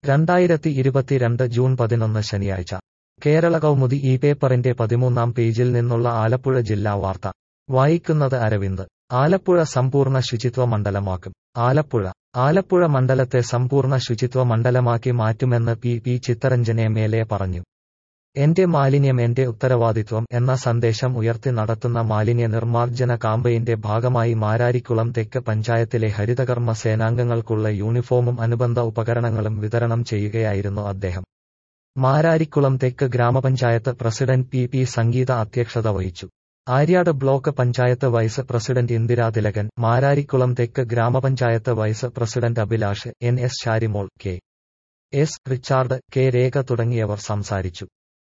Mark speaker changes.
Speaker 1: രണ്ടായിരത്തി ഇരുപത്തിരണ്ട് ജൂൺ പതിനൊന്ന് ശനിയാഴ്ച കേരള കൗമുദി ഈ പേപ്പറിന്റെ പതിമൂന്നാം പേജിൽ നിന്നുള്ള ആലപ്പുഴ ജില്ലാ വാർത്ത വായിക്കുന്നത് അരവിന്ദ് ആലപ്പുഴ സമ്പൂർണ്ണ ശുചിത്വ മണ്ഡലമാക്കും ആലപ്പുഴ ആലപ്പുഴ മണ്ഡലത്തെ സമ്പൂർണ്ണ ശുചിത്വ മണ്ഡലമാക്കി മാറ്റുമെന്ന് P P Chitharanjan M L A പറഞ്ഞു എന്റെ മാലിന്യം എന്റെ ഉത്തരവാദിത്വം എന്ന സന്ദേശം ഉയർത്തി നടത്തുന്ന മാലിന്യ നിർമ്മാർജ്ജന കാമ്പയിന്റെ ഭാഗമായി മാരാരിക്കുളം തെക്ക് പഞ്ചായത്തിലെ ഹരിതകർമ്മ സേനാംഗങ്ങൾക്കുള്ള യൂണിഫോമും അനുബന്ധ ഉപകരണങ്ങളും വിതരണം ചെയ്യുകയായിരുന്നു അദ്ദേഹം മാരാരിക്കുളം തെക്ക് ഗ്രാമപഞ്ചായത്ത് പ്രസിഡന്റ് പി പി സംഗീത അധ്യക്ഷത വഹിച്ചു Aryad block panchayat vice president Indira Thilakan Mararikulam തെക്ക് ഗ്രാമപഞ്ചായത്ത് vice president Abhilash N S Sharimol K S Richard K Rekha തുടങ്ങിയവർ സംസാരിച്ചു